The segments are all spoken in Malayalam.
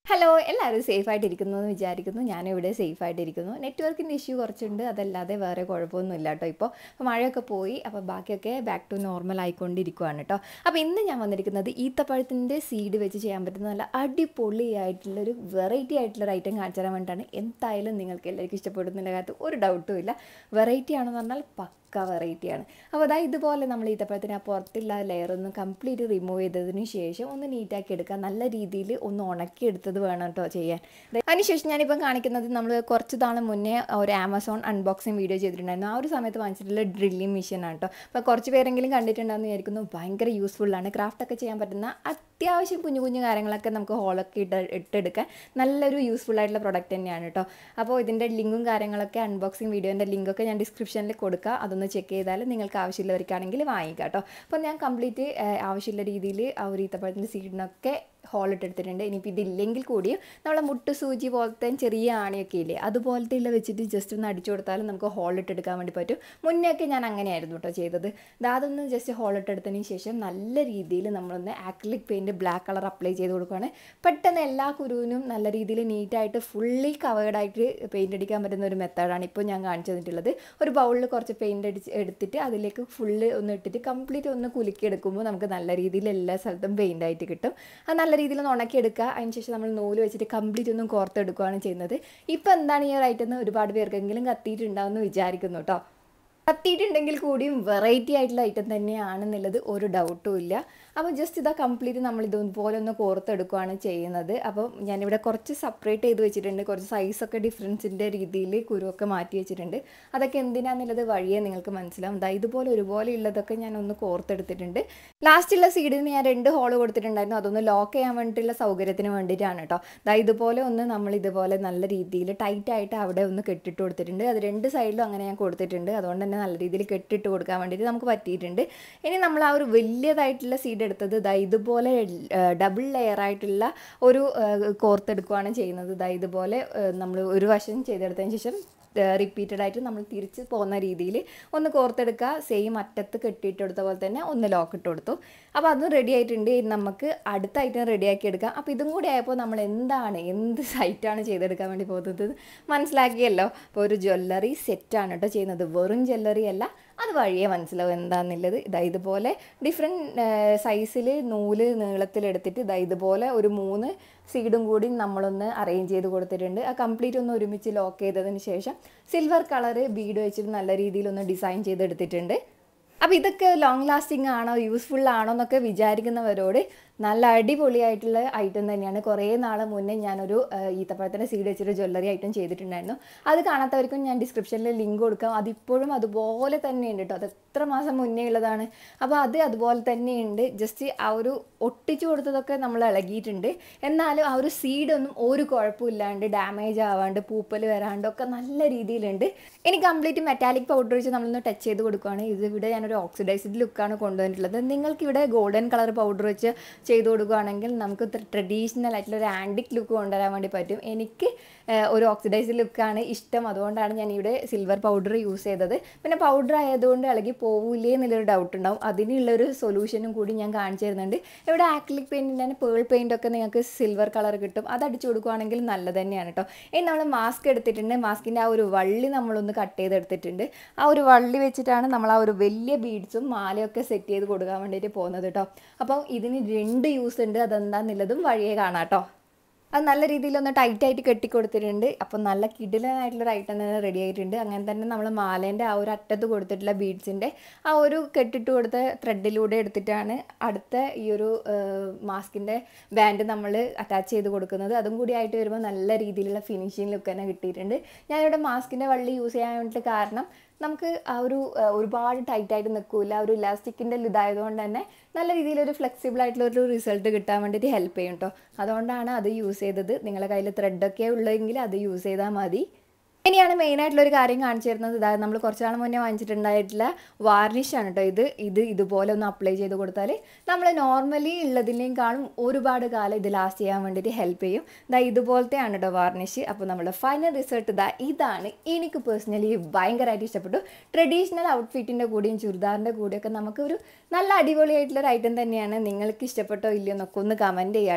ഹലോ എല്ലാവരും സേഫ് ആയിട്ടിരിക്കുന്നു എന്ന് വിചാരിക്കുന്നു ഞാനിവിടെ സേഫ് ആയിട്ടിരിക്കുന്നു നെറ്റ്വർക്കിൻ്റെ ഇഷ്യൂ കുറച്ചുണ്ട് അതല്ലാതെ വേറെ കുഴപ്പമൊന്നും ഇല്ല കേട്ടോ ഇപ്പോൾ അപ്പോൾ മഴയൊക്കെ പോയി അപ്പോൾ ബാക്കിയൊക്കെ ബാക്ക് ടു നോർമൽ ആയിക്കൊണ്ടിരിക്കുവാണ് കേട്ടോ അപ്പോൾ ഇന്ന് ഞാൻ വന്നിരിക്കുന്നത് ഈത്തപ്പഴത്തിൻ്റെ സീഡ് വെച്ച് ചെയ്യാൻ പറ്റുന്ന നല്ല അടിപൊളിയായിട്ടുള്ളൊരു വെറൈറ്റി ആയിട്ടുള്ളൊരു ഐറ്റം കാണിച്ചു തരാൻ വേണ്ടിയിട്ടാണ് എന്തായാലും നിങ്ങൾക്ക് എല്ലാവർക്കും ഇഷ്ടപ്പെടുന്നതിൻ്റെ കാര്യത്തിൽ ഒരു ഡൗട്ടും ഇല്ല വെറൈറ്റി ആണെന്ന് പറഞ്ഞാൽ പക്ക വെറൈറ്റിയാണ് അപ്പോൾ അതായത് ഇതുപോലെ നമ്മൾ ഈത്തപ്പഴത്തിന് ആ പുറത്തുള്ള ലെയർ ഒന്ന് കംപ്ലീറ്റ് റിമൂവ് ചെയ്തതിന് ശേഷം ഒന്ന് നീറ്റാക്കി എടുക്കുക നല്ല രീതിയിൽ ഒന്ന് ഉണക്കി എടുത്തത് വേണം കേട്ടോ ചെയ്യാൻ അതിനുശേഷം ഞാനിപ്പം കാണിക്കുന്നത് നമ്മൾ കുറച്ച് നാൾ മുന്നേ ഒരു ആമസോൺ അൺബോക്സിങ് വീഡിയോ ചെയ്തിട്ടുണ്ടായിരുന്നു ആ ഒരു സമയത്ത് വാങ്ങിച്ചിട്ടുള്ള ഡ്രില്ലിംഗ് മെഷീനാണ് കേട്ടോ അപ്പോൾ കുറച്ച് പേരെങ്കിലും കണ്ടിട്ടുണ്ടെന്ന് വിചാരിക്കുന്നു ഭയങ്കര യൂസ്ഫുള്ളാണ് ക്രാഫ്റ്റൊക്കെ ചെയ്യാൻ പറ്റുന്ന അത്യാവശ്യം കുഞ്ഞു കുഞ്ഞു കാര്യങ്ങളൊക്കെ നമുക്ക് ഹോളൊക്കെ ഇട്ട് ഇട്ടെടുക്കാൻ നല്ലൊരു യൂസ്ഫുൾ ആയിട്ടുള്ള പ്രൊഡക്റ്റ് തന്നെയാണ് കേട്ടോ അപ്പോൾ ഇതിൻ്റെ ലിങ്കും കാര്യങ്ങളൊക്കെ അൺബോക്സിങ് വീഡിയോൻ്റെ ലിങ്കൊക്കെ ഞാൻ ഡിസ്ക്രിപ്ഷനിൽ കൊടുക്കുക അതൊന്ന് ചെക്ക് ചെയ്താൽ നിങ്ങൾക്ക് ആവശ്യമുള്ളവർക്കാണെങ്കിൽ വാങ്ങിക്കാം കേട്ടോ അപ്പോൾ ഞാൻ കംപ്ലീറ്റ് ആവശ്യമുള്ള രീതിയിൽ ആ ഒരു ഈത്തപ്പഴത്തിൻ്റെ സീഡിനൊക്കെ ഹോൾ ഇട്ടെടുത്തിട്ടുണ്ട് ഇനിയിപ്പോൾ ഇതില്ലെങ്കിൽ കൂടിയും നമ്മളെ മുട്ട് സൂചി പോലത്തെ ചെറിയ ആണിയൊക്കെ ഇല്ലേ അതുപോലത്തെ ഉള്ള വെച്ചിട്ട് ജസ്റ്റ് ഒന്ന് അടിച്ചു കൊടുത്താലും നമുക്ക് ഹോൾ ഇട്ടെടുക്കാൻ വേണ്ടി പറ്റും മുന്നേ ഒക്കെ ഞാൻ അങ്ങനെയായിരുന്നു കേട്ടോ ചെയ്തത് അതൊന്ന് ജസ്റ്റ് ഹോൾ ഇട്ടെടുത്തതിന് ശേഷം നല്ല രീതിയിൽ നമ്മളൊന്ന് acrylic paint black colour apply ചെയ്ത് കൊടുക്കുകയാണ് പെട്ടെന്ന് എല്ലാ കുരുവിനും നല്ല രീതിയിൽ നീറ്റായിട്ട് ഫുള്ളി കവേർഡായിട്ട് പെയിൻറ്റ് അടിക്കാൻ പറ്റുന്ന ഒരു മെത്തേഡാണ് ഇപ്പോൾ ഞാൻ കാണിച്ചു തന്നിട്ടുള്ളത് ഒരു ബൗളിൽ കുറച്ച് പെയിൻറ്റ് അടിച്ച് എടുത്തിട്ട് അതിലേക്ക് ഫുള്ള് ഒന്ന് ഇട്ടിട്ട് കംപ്ലീറ്റ് ഒന്ന് കുലുക്കി എടുക്കുമ്പോൾ നമുക്ക് നല്ല രീതിയിൽ എല്ലാ സ്ഥലത്തും പെയിൻ്റ് ആയിട്ട് കിട്ടും അത് നല്ല രീതിയിൽ ഒന്ന് ഉണക്കിയെടുക്കുക അതിന് ശേഷം നമ്മൾ നൂല് വെച്ചിട്ട് കംപ്ലീറ്റ് ഒന്നും കോർത്തെടുക്കുകയാണ് ചെയ്യുന്നത് ഇപ്പോൾ എന്താണ് ഈ ഒരു ഐറ്റം എന്ന് ഒരുപാട് പേർക്കെങ്കിലും കത്തിയിട്ടുണ്ടാവുമെന്ന് വിചാരിക്കുന്നു കേട്ടോ കത്തിയിട്ടുണ്ടെങ്കിൽ കൂടിയും വെറൈറ്റി ആയിട്ടുള്ള ഐറ്റം തന്നെയാണെന്നുള്ളത് ഒരു ഡൗട്ടും ഇല്ല അപ്പോൾ ജസ്റ്റ് ഇതാ കംപ്ലീറ്റ് നമ്മൾ ഇതുപോലെ ഒന്ന് കോർത്തെടുക്കുകയാണ് ചെയ്യുന്നത് അപ്പോൾ ഞാനിവിടെ കുറച്ച് സെപ്പറേറ്റ് ചെയ്ത് വെച്ചിട്ടുണ്ട് കുറച്ച് സൈസൊക്കെ ഡിഫറൻസിൻ്റെ രീതിയിൽ കുരുവൊക്കെ മാറ്റി വെച്ചിട്ടുണ്ട് അതൊക്കെ എന്തിനാന്നുള്ളത് വഴിയേ നിങ്ങൾക്ക് മനസ്സിലാവും ദാ ഇതുപോലെ ഒരുപോലെ ഉള്ളതൊക്കെ ഞാൻ ഒന്ന് കോർത്തെടുത്തിട്ടുണ്ട് ലാസ്റ്റുള്ള സീഡിന് ഞാൻ രണ്ട് ഹോള് കൊടുത്തിട്ടുണ്ടായിരുന്നു അതൊന്ന് ലോക്ക് ചെയ്യാൻ വേണ്ടിയിട്ടുള്ള സൗകര്യത്തിന് വേണ്ടിയിട്ടാണ് കേട്ടോ ദാ ഇതുപോലെ ഒന്ന് നമ്മൾ ഇതുപോലെ നല്ല രീതിയിൽ ടൈറ്റായിട്ട് അവിടെ ഒന്ന് കെട്ടിട്ട് കൊടുത്തിട്ടുണ്ട് അത് രണ്ട് സൈഡിലും അങ്ങനെ ഞാൻ കൊടുത്തിട്ടുണ്ട് അതുകൊണ്ട് തന്നെ നല്ല രീതിയിൽ കെട്ടിട്ട് കൊടുക്കാൻ വേണ്ടിയിട്ട് നമുക്ക് പറ്റിയിട്ടുണ്ട് ഇനി നമ്മൾ ആ ഒരു വലിയതായിട്ടുള്ള സീഡ് എടുത്തത് ഇതാ ഇതുപോലെ ഡബിൾ ലെയർ ആയിട്ടുള്ള ഒരു കോർത്തെടുക്കുകയാണ് ചെയ്യുന്നത് ഇതാ ഇതുപോലെ നമ്മൾ ഒരു വശം ചെയ്തെടുത്തതിന് ശേഷം റിപ്പീറ്റഡ് ആയിട്ട് നമ്മൾ തിരിച്ച് പോകുന്ന രീതിയിൽ ഒന്ന് കോർത്തെടുക്കുക സെയിം അറ്റത്ത് കെട്ടിയിട്ടെടുത്ത പോലെ തന്നെ ഒന്ന് ലോക്ക് ഇട്ട് കൊടുത്തു അപ്പോൾ അതും റെഡി ആയിട്ടുണ്ട് നമുക്ക് അടുത്ത ഐറ്റം റെഡിയാക്കി എടുക്കാം അപ്പോൾ ഇതും കൂടി ആയപ്പോൾ നമ്മൾ എന്താണ് എന്ത് സൈറ്റാണ് ചെയ്തെടുക്കാൻ വേണ്ടി പോകുന്നത് മനസ്സിലാക്കിയല്ലോ അപ്പോൾ ഒരു ജ്വല്ലറി സെറ്റാണ് കേട്ടോ ചെയ്യുന്നത് വെറും ജ്വല്ലറി അല്ല അത് വഴിയേ മനസ്സിലാവും എന്താണെന്നുള്ളത് ഇതാ ഇതുപോലെ ഡിഫറെൻറ്റ് സൈസിൽ നൂല് നീളത്തിലെടുത്തിട്ട് ഇതാ ഇതുപോലെ ഒരു മൂന്ന് സീഡും കൂടി നമ്മളൊന്ന് അറേഞ്ച് ചെയ്ത് കൊടുത്തിട്ടുണ്ട് ആ കംപ്ലീറ്റ് ഒന്ന് ഒരുമിച്ച് ലോക്ക് ചെയ്തതിന് ശേഷം സിൽവർ കളറ് ബീഡ് വെച്ചിട്ട് നല്ല രീതിയിൽ ഒന്ന് ഡിസൈൻ ചെയ്തെടുത്തിട്ടുണ്ട് അപ്പോൾ ഇതൊക്കെ ലോങ് ലാസ്റ്റിംഗ് ആണോ യൂസ്ഫുൾ ആണോ എന്നൊക്കെ വിചാരിക്കുന്നവരോട് നല്ല അടിപൊളിയായിട്ടുള്ള ഐറ്റം തന്നെയാണ് കുറേ നാൾ മുന്നേ ഞാനൊരു ഈത്തപ്പഴത്തിൻ്റെ സീഡ് വെച്ചിട്ട് ജ്വല്ലറി ഐറ്റം ചെയ്തിട്ടുണ്ടായിരുന്നു അത് കാണാത്തവർക്കും ഞാൻ ഡിസ്ക്രിപ്ഷനിൽ ലിങ്ക് കൊടുക്കാം അതിപ്പോഴും അതുപോലെ തന്നെയുണ്ട് കേട്ടോ അത് എത്ര മാസം മുന്നേ ഉള്ളതാണ് അപ്പോൾ അത് അതുപോലെ തന്നെയുണ്ട് ജസ്റ്റ് ആ ഒരു ഒട്ടിച്ചു കൊടുത്തതൊക്കെ നമ്മൾ ഇളകിയിട്ടുണ്ട് എന്നാലും ആ ഒരു സീഡൊന്നും ഒരു കുഴപ്പമില്ലാണ്ട് ഡാമേജ് ആവാണ്ട് പൂപ്പൽ വരാണ്ടൊക്കെ നല്ല രീതിയിലുണ്ട് ഇനി കംപ്ലീറ്റ് മെറ്റാലിക് പൗഡർ വെച്ച് നമ്മളൊന്ന് ടച്ച് ചെയ്ത് കൊടുക്കുകയാണ് ഇത് ഇവിടെ ഞാനൊരു ഓക്സിഡൈസ്ഡ് ലുക്കാണ് കൊണ്ടുവന്നിട്ടുള്ളത് നിങ്ങൾക്കിവിടെ ഗോൾഡൻ കളർ പൗഡർ വെച്ച് ചെയ്ത് കൊടുക്കുകയാണെങ്കിൽ നമുക്ക് ട്രഡീഷണൽ ആയിട്ടുള്ള ഒരു ആൻറ്റിക് ലുക്ക് കൊണ്ടുവരാൻ വേണ്ടി പറ്റും എനിക്ക് ഒരു ഓക്സിഡൈസ്ഡ് ലുക്കാണ് ഇഷ്ടം അതുകൊണ്ടാണ് ഞാൻ ഇവിടെ സിൽവർ പൗഡർ യൂസ് ചെയ്തത് പിന്നെ പൗഡർ ആയതുകൊണ്ട് ഇളകി പോവില്ലേ എന്നുള്ളൊരു ഡൗട്ട് ഉണ്ടാവും അതിനുള്ളൊരു സൊല്യൂഷനും കൂടി ഞാൻ കാണിച്ചു തരുന്നുണ്ട് ഇവിടെ ആക്രിലിക് പെയിൻറ്റിൻ്റെ തന്നെ പേൾ പെയിൻ്റ് ഒക്കെ നിങ്ങൾക്ക് സിൽവർ കളർ കിട്ടും അത് അടിച്ചു കൊടുക്കുകയാണെങ്കിൽ നല്ലത് തന്നെയാണ് കേട്ടോ ഇനി നമ്മൾ മാസ്ക് എടുത്തിട്ടുണ്ട് മാസ്കിൻ്റെ ആ ഒരു വള്ളി നമ്മളൊന്ന് കട്ട് ചെയ്തെടുത്തിട്ടുണ്ട് ആ ഒരു വള്ളി വെച്ചിട്ടാണ് നമ്മൾ ആ ഒരു വലിയ ബീഡ്സും മാലയൊക്കെ സെറ്റ് ചെയ്ത് കൊടുക്കാൻ വേണ്ടിയിട്ട് പോകുന്നത് കേട്ടോ അപ്പോൾ ഇതിന് രണ്ട് യൂസ് ഉണ്ട് അതെന്താന്നുള്ളതും വഴിയേ കാണാം കേട്ടോ അത് നല്ല രീതിയിലൊന്ന് ടൈറ്റായിട്ട് കെട്ടിക്കൊടുത്തിട്ടുണ്ട് അപ്പോൾ നല്ല കിടിലനായിട്ടുള്ളൊരു ഐറ്റം തന്നെ റെഡി ആയിട്ടുണ്ട് അങ്ങനെ തന്നെ നമ്മൾ മാലേൻ്റെ ആ ഒരു അറ്റത്ത് കൊടുത്തിട്ടുള്ള ബീഡ്സിൻ്റെ ആ ഒരു കെട്ടിട്ട് കൊടുത്ത ത്രെഡിലൂടെ എടുത്തിട്ടാണ് അടുത്ത ഈ ഒരു മാസ്കിൻ്റെ ബാൻഡ് നമ്മൾ അറ്റാച്ച് ചെയ്ത് കൊടുക്കുന്നത് അതും കൂടി ആയിട്ട് വരുമ്പോൾ നല്ല രീതിയിലുള്ള ഫിനിഷിംഗ് ലുക്ക് തന്നെ കിട്ടിയിട്ടുണ്ട് ഞാനിവിടെ മാസ്കിൻ്റെ വള്ളി യൂസ് ചെയ്യാൻ വേണ്ടിയിട്ട് കാരണം നമുക്ക് ആ ഒരു ഒരുപാട് ടൈറ്റായിട്ട് നിൽക്കില്ല ഒരു ഇലാസ്റ്റിക്കിൻ്റെ ഇതായതുകൊണ്ട് തന്നെ നല്ല രീതിയിലൊരു ഫ്ലെക്സിബിൾ ആയിട്ടുള്ള ഒരു റിസൾട്ട് കിട്ടാൻ വേണ്ടിയിട്ട് ഹെൽപ്പ് ചെയ്യും കേട്ടോ അതുകൊണ്ടാണ് അത് യൂസ് ചെയ്തത് നിങ്ങളുടെ കയ്യിൽ ത്രെഡൊക്കെ ഉള്ളതെങ്കിൽ അത് യൂസ് ചെയ്താൽ മതി ഇനിയാണ് മെയിനായിട്ടുള്ള ഒരു കാര്യം കാണിച്ചു തരുന്നത് ഇതാ നമ്മൾ കുറച്ച് നാൾ മുന്നേ വാങ്ങിച്ചിട്ടുണ്ടായിട്ടുള്ള വാർണിഷാണ് കേട്ടോ ഇത് ഇത് ഇതുപോലെ ഒന്ന് അപ്ലൈ ചെയ്ത് കൊടുത്താൽ നമ്മൾ നോർമലി ഉള്ളതിനേക്കാളും ഒരുപാട് കാലം ഇത് ലാസ്റ്റ് ചെയ്യാൻ വേണ്ടിയിട്ട് ഹെൽപ്പ് ചെയ്യും ഇതാ ഇതുപോലത്തെയാണ് കേട്ടോ വാർണിഷ് അപ്പോൾ നമ്മുടെ ഫൈനൽ റിസൾട്ട് ഇതാ ഇതാണ് എനിക്ക് പേഴ്സണലി ഭയങ്കരമായിട്ട് ഇഷ്ടപ്പെട്ടു ട്രഡീഷണൽ ഔട്ട്ഫിറ്റിൻ്റെ കൂടെയും ചുരിദാറിൻ്റെ കൂടെയൊക്കെ നമുക്കൊരു നല്ല അടിപൊളിയായിട്ടുള്ളൊരു ഐറ്റം തന്നെയാണ് നിങ്ങൾക്ക് ഇഷ്ടപ്പെട്ടോ ഇല്ലയോ എന്നൊക്കെ ഒന്ന് കമൻറ്റ് ചെയ്യാം കേട്ടോ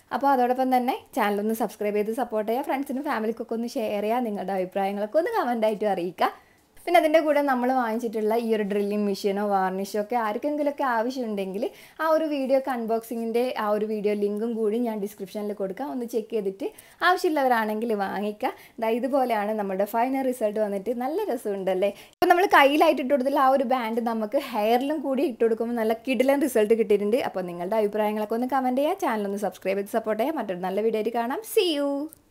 അപ്പോൾ അതോടൊപ്പം തന്നെ ചാനലൊന്ന് സബ്സ്ക്രൈബ് ചെയ്ത് സപ്പോർട്ട് ചെയ്യുക ഫ്രണ്ട്സിനും ഫാമിലിക്കൊക്കെ ഒന്ന് ഷെയർ ചെയ്യുക നിങ്ങളുടെ അഭിപ്രായങ്ങളൊക്കെ ഒന്ന് കമൻ്റായിട്ട് അറിയിക്കുക പിന്നെ അതിൻ്റെ കൂടെ നമ്മൾ വാങ്ങിച്ചിട്ടുള്ള ഈ ഒരു ഡ്രില്ലിംഗ് മെഷീനോ വാർണിഷോ ഒക്കെ ആർക്കെങ്കിലുമൊക്കെ ആവശ്യമുണ്ടെങ്കിൽ ആ ഒരു വീഡിയോ ഒക്കെ അൺബോക്സിങ്ങിൻ്റെ ആ ഒരു വീഡിയോ ലിങ്കും കൂടി ഞാൻ ഡിസ്ക്രിപ്ഷനിൽ കൊടുക്കാം ഒന്ന് ചെക്ക് ചെയ്തിട്ട് ആവശ്യമുള്ളവരാണെങ്കിൽ വാങ്ങിക്കുക ദാ ഇതുപോലെയാണ് നമ്മുടെ ഫൈനൽ റിസൾട്ട് വന്നിട്ട് നല്ല രസമുണ്ടല്ലേ അപ്പോൾ നമ്മൾ കയ്യിലായിട്ട് ഇട്ട് കൊടുത്തില്ല ആ ഒരു ബാൻഡ് നമുക്ക് ഹെയറിലും കൂടി ഇട്ട് കൊടുക്കുമ്പോൾ നല്ല കിടിലൻ റിസൾട്ട് കിട്ടിയിട്ടുണ്ട് അപ്പോൾ നിങ്ങളുടെ അഭിപ്രായങ്ങളൊക്കെ ഒന്ന് കമൻറ്റ് ചെയ്യുക ചാനൽ ഒന്ന് സബ്സ്ക്രൈബ് ചെയ്ത് സപ്പോർട്ട് ചെയ്യുക മറ്റൊരു നല്ല വീഡിയോ ആയിട്ട് കാണാം സി യു